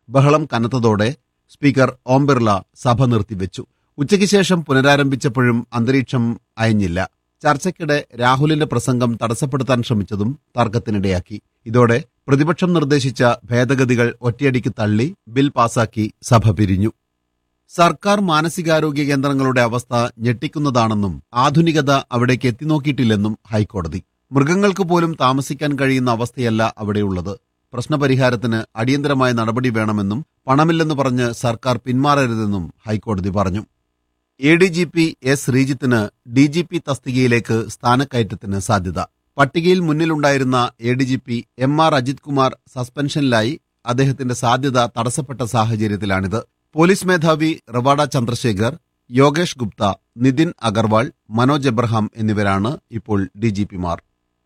ബഹളം കനത്തതോടെ സ്പീക്കർ ഓം ബിർള സഭ നിർത്തിവെച്ചു ഉച്ചയ്ക്ക് ശേഷം പുനരാരംഭിച്ചപ്പോഴും അന്തരീക്ഷം അയഞ്ഞില്ല ചർച്ചയ്ക്കിടെ രാഹുലിന്റെ പ്രസംഗം തടസ്സപ്പെടുത്താൻ ശ്രമിച്ചതും തർക്കത്തിനിടയാക്കി ഇതോടെ പ്രതിപക്ഷം നിർദ്ദേശിച്ച ഭേദഗതികൾ ഒറ്റയടിക്ക് തള്ളി ബിൽ പാസാക്കി സഭ പിരിഞ്ഞു സർക്കാർ മാനസികാരോഗ്യ കേന്ദ്രങ്ങളുടെ അവസ്ഥ ഞെട്ടിക്കുന്നതാണെന്നും ആധുനികത അവിടേക്ക് എത്തിനോക്കിയിട്ടില്ലെന്നും ഹൈക്കോടതി മൃഗങ്ങൾക്ക് പോലും താമസിക്കാൻ കഴിയുന്ന അവസ്ഥയല്ല അവിടെയുള്ളത് പ്രശ്നപരിഹാരത്തിന് അടിയന്തരമായ നടപടി വേണമെന്നും പണമില്ലെന്ന് പറഞ്ഞ് സർക്കാർ പിന്മാറരുതെന്നും ഹൈക്കോടതി പറഞ്ഞു A D G P S ശ്രീജിത്തിന് ഡി ജി പി തസ്തികയിലേക്ക് സ്ഥാനക്കയറ്റത്തിന് സാധ്യത പട്ടികയിൽ മുന്നിലുണ്ടായിരുന്ന A D G P M R Ajith Kumar സസ്പെൻഷനിലായി അദ്ദേഹത്തിന്റെ സാധ്യത തടസ്സപ്പെട്ട സാഹചര്യത്തിലാണിത് പോലീസ് മേധാവി റവാഡ ചന്ദ്രശേഖർ യോഗേഷ് ഗുപ്ത നിതിൻ അഗർവാൾ മനോജ് എബ്രഹാം എന്നിവരാണ് ഇപ്പോൾ ഡി ജി പിമാർ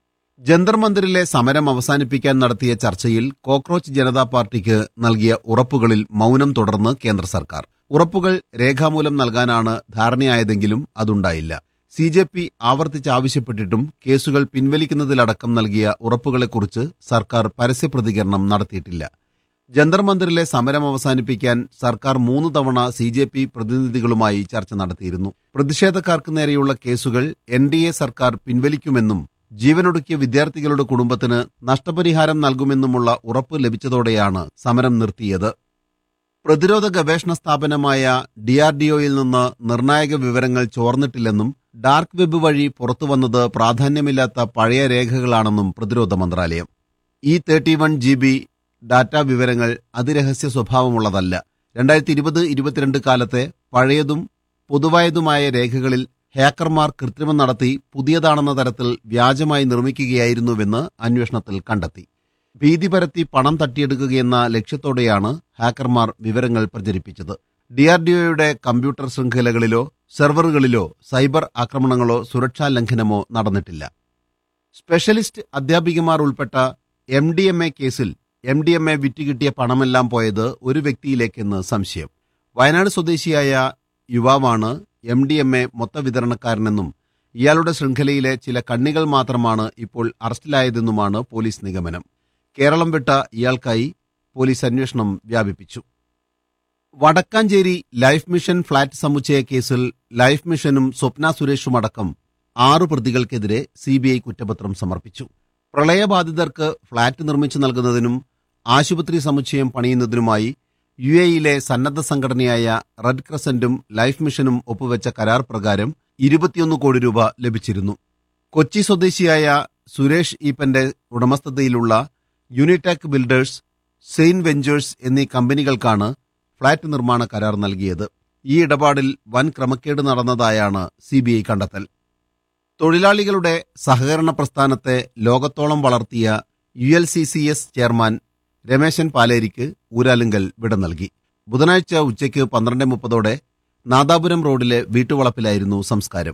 ജന്തർ മന്ദിറിലെ സമരം അവസാനിപ്പിക്കാൻ നടത്തിയ ചർച്ചയിൽ കോക്രോച്ച് ജനതാ പാർട്ടിക്ക് നൽകിയ ഉറപ്പുകളിൽ മൗനം തുടർന്ന് കേന്ദ്ര സർക്കാർ ഉറപ്പുകൾ രേഖാമൂലം നൽകാനാണ് ധാരണയായതെങ്കിലും അതുണ്ടായില്ല സി ജെ പി ആവർത്തിച്ച് ആവശ്യപ്പെട്ടിട്ടും കേസുകൾ പിൻവലിക്കുന്നതിലടക്കം നൽകിയ ഉറപ്പുകളെക്കുറിച്ച് സർക്കാർ പരസ്യ പ്രതികരണം നടത്തിയിട്ടില്ല ജന്തർ മന്ദിറിലെ സമരം അവസാനിപ്പിക്കാൻ സർക്കാർ മൂന്ന് തവണ സി ജെ പി പ്രതിനിധികളുമായി ചർച്ച നടത്തിയിരുന്നു പ്രതിഷേധക്കാർക്ക് നേരെയുള്ള കേസുകൾ എൻ ഡി എ സർക്കാർ പിൻവലിക്കുമെന്നും ജീവനൊടുക്കിയ വിദ്യാർത്ഥികളുടെ കുടുംബത്തിന് നഷ്ടപരിഹാരം നൽകുമെന്നുമുള്ള ഉറപ്പ് ലഭിച്ചതോടെയാണ് സമരം നിർത്തിയത് പ്രതിരോധ ഗവേഷണ സ്ഥാപനമായ ഡിആർഡിഒയിൽ നിന്ന് നിർണായക വിവരങ്ങൾ ചോർന്നിട്ടില്ലെന്നും ഡാർക്ക് വെബ് വഴി പുറത്തുവന്നത് പ്രാധാന്യമില്ലാത്ത പഴയ രേഖകളാണെന്നും പ്രതിരോധ മന്ത്രാലയം E thirty one G B data വിവരങ്ങൾ അതിരഹസ്യ സ്വഭാവമുള്ളതല്ല രണ്ടായിരത്തി ഇരുപത് ഇരുപത്തിരണ്ട് കാലത്തെ പഴയതും പൊതുവായതുമായ രേഖകളിൽ ഹാക്കർമാർ കൃത്രിമം നടത്തി പുതിയതാണെന്ന തരത്തിൽ വ്യാജമായി നിർമ്മിക്കുകയായിരുന്നുവെന്ന് അന്വേഷണത്തിൽ കണ്ടെത്തി ഭീതി പരത്തി പണം തട്ടിയെടുക്കുകയെന്ന ലക്ഷ്യത്തോടെയാണ് ഹാക്കർമാർ വിവരങ്ങൾ പ്രചരിപ്പിച്ചത് ഡിആർഡിഒയുടെ കമ്പ്യൂട്ടർ ശൃംഖലകളിലോ സെർവറുകളിലോ സൈബർ ആക്രമണങ്ങളോ സുരക്ഷാ ലംഘനമോ നടന്നിട്ടില്ല സ്പെഷ്യലിസ്റ്റ് അധ്യാപികമാർ ഉൾപ്പെട്ട എം ഡി എം എ കേസിൽ എം ഡി എം എ വിറ്റുകിട്ടിയ പണമെല്ലാം പോയത് ഒരു വ്യക്തിയിലേക്കെന്ന് സംശയം വയനാട് സ്വദേശിയായ യുവാവാണ് എം ഡി എം എ മൊത്ത വിതരണക്കാരനെന്നും ഇയാളുടെ ശൃംഖലയിലെ ചില കണ്ണികൾ മാത്രമാണ് ഇപ്പോൾ അറസ്റ്റിലായതെന്നുമാണ് പോലീസ് നിഗമനം കേരളം വിട്ട ഇയാൾക്കായി പോലീസ് അന്വേഷണം വ്യാപിപ്പിച്ചു വടക്കാഞ്ചേരി ലൈഫ് മിഷൻ ഫ്ളാറ്റ് സമുച്ചയ കേസിൽ ലൈഫ് മിഷനും സ്വപ്ന സുരേഷുമടക്കം ആറു പ്രതികൾക്കെതിരെ സിബിഐ കുറ്റപത്രം സമർപ്പിച്ചു പ്രളയബാധിതർക്ക് ഫ്ളാറ്റ് നിർമ്മിച്ചു നൽകുന്നതിനും ആശുപത്രി സമുച്ചയം പണിയുന്നതിനുമായി യു എയിലെ സന്നദ്ധ സംഘടനയായ റെഡ് ക്രസന്റും ലൈഫ് മിഷനും ഒപ്പുവെച്ച കരാർ പ്രകാരം ഇരുപത്തിയൊന്ന് കോടി രൂപ ലഭിച്ചിരുന്നു കൊച്ചി സ്വദേശിയായ സുരേഷ് ഈപ്പന്റെ ഉടമസ്ഥതയിലുള്ള യൂണിടാക് ബിൽഡേഴ്സ് സെയിൻ വെഞ്ചേഴ്സ് എന്നീ കമ്പനികൾക്കാണ് ഫ്ളാറ്റ് നിർമ്മാണ കരാർ നൽകിയത് ഈ ഇടപാടിൽ വൻ ക്രമക്കേട് നടന്നതായാണ് സിബിഐ കണ്ടെത്തൽ തൊഴിലാളികളുടെ സഹകരണ പ്രസ്ഥാനത്തെ ലോകത്തോളം വളർത്തിയ U L C C S chairman Rameshan പാലേരിക്ക് ഊരാലുങ്കൽ വിട നൽകി ബുധനാഴ്ച ഉച്ചയ്ക്ക് പന്ത്രണ്ട് മുപ്പതോടെ നാദാപുരം റോഡിലെ വീട്ടുവളപ്പിലായിരുന്നു സംസ്കാരം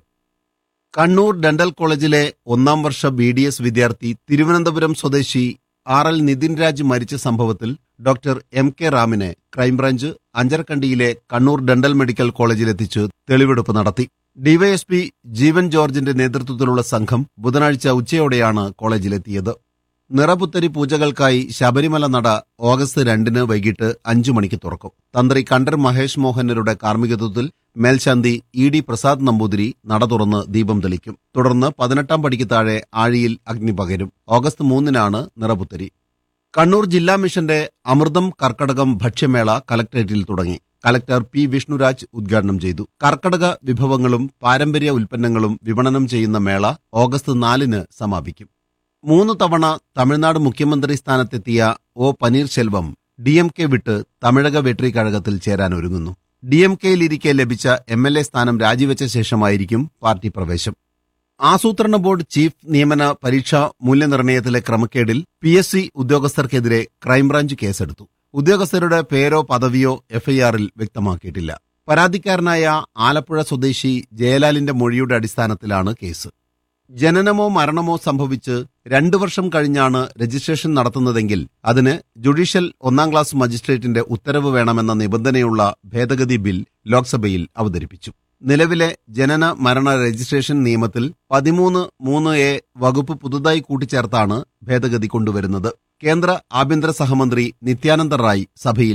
കണ്ണൂർ ഡെന്റൽ കോളേജിലെ ഒന്നാം വർഷ ബി ഡി എസ് വിദ്യാർത്ഥി തിരുവനന്തപുരം സ്വദേശി ആർ എൽ നിതിൻ രാജ് മരിച്ച സംഭവത്തിൽ ഡോക്ടർ എം കെ റാമിനെ ക്രൈംബ്രാഞ്ച് അഞ്ചരക്കണ്ടിയിലെ കണ്ണൂർ ഡെന്റൽ മെഡിക്കൽ കോളേജിലെത്തിച്ച് തെളിവെടുപ്പ് നടത്തി ഡിവൈഎസ്പി ജീവൻ ജോർജിന്റെ നേതൃത്വത്തിലുള്ള സംഘം ബുധനാഴ്ച ഉച്ചയോടെയാണ് കോളേജിലെത്തിയത് നിറപുത്തരി പൂജകൾക്കായി ശബരിമല നട ഓഗസ്റ്റ് രണ്ടിന് വൈകിട്ട് അഞ്ചു മണിക്ക് തുറക്കും തന്ത്രി കണ്ടർ മഹേഷ് മോഹനരുടെ കാർമ്മികത്വത്തിൽ മേൽശാന്തി ഇ ഡി പ്രസാദ് നമ്പൂതിരി നട തുറന്ന് ദീപം തെളിക്കും തുടർന്ന് പതിനെട്ടാം പടിക്ക് താഴെ ആഴിയിൽ അഗ്നി പകരും ഓഗസ്റ്റ് മൂന്നിനാണ് നിറപുത്തരി കണ്ണൂർ ജില്ലാ മിഷന്റെ അമൃതം കർക്കടകം ഭക്ഷ്യമേള കലക്ടറേറ്റിൽ തുടങ്ങി കലക്ടർ പി വിഷ്ണുരാജ് ഉദ്ഘാടനം ചെയ്തു കർക്കടക വിഭവങ്ങളും പാരമ്പര്യ ഉൽപ്പന്നങ്ങളും വിപണനം ചെയ്യുന്ന മേള ഓഗസ്റ്റ് നാലിന് സമാപിക്കും മൂന്ന് തവണ തമിഴ്നാട് മുഖ്യമന്ത്രി സ്ഥാനത്തെത്തിയ O Panneerselvam D M K വിട്ട് തമിഴക വെട്രി കഴകത്തിൽ ചേരാനൊരുങ്ങുന്നു ഡി എം കെയിലിരിക്കെ ലഭിച്ച എം എൽ എ സ്ഥാനം രാജിവെച്ച ശേഷമായിരിക്കും പാർട്ടി പ്രവേശം ആസൂത്രണ ബോർഡ് ചീഫ് നിയമന പരീക്ഷാ മൂല്യനിർണ്ണയത്തിലെ ക്രമക്കേടിൽ പി എസ് സി ഉദ്യോഗസ്ഥർക്കെതിരെ ക്രൈംബ്രാഞ്ച് കേസെടുത്തു ഉദ്യോഗസ്ഥരുടെ പേരോ പദവിയോ എഫ്ഐആറിൽ വ്യക്തമാക്കിയിട്ടില്ല പരാതിക്കാരനായ ആലപ്പുഴ സ്വദേശി ജയലാലിന്റെ മൊഴിയുടെ അടിസ്ഥാനത്തിലാണ് കേസ് ജനനമോ മരണമോ സംഭവിച്ച് രണ്ടു വർഷം കഴിഞ്ഞാണ് രജിസ്ട്രേഷൻ നടത്തുന്നതെങ്കിൽ അതിന് ജുഡീഷ്യൽ ഒന്നാം ക്ലാസ് മജിസ്ട്രേറ്റിന്റെ ഉത്തരവ് വേണമെന്ന നിബന്ധനയുള്ള ഭേദഗതി ബിൽ ലോക്സഭയിൽ അവതരിപ്പിച്ചു നിലവിലെ ജനന മരണ രജിസ്ട്രേഷൻ നിയമത്തിൽ പതിമൂന്ന് മൂന്ന് എ വകുപ്പ് പുതുതായി കൂട്ടിച്ചേർത്താണ് ഭേദഗതി കൊണ്ടുവരുന്നത് കേന്ദ്ര ആഭ്യന്തര സഹമന്ത്രി നിത്യാനന്ദ റായ് സഭയിൽ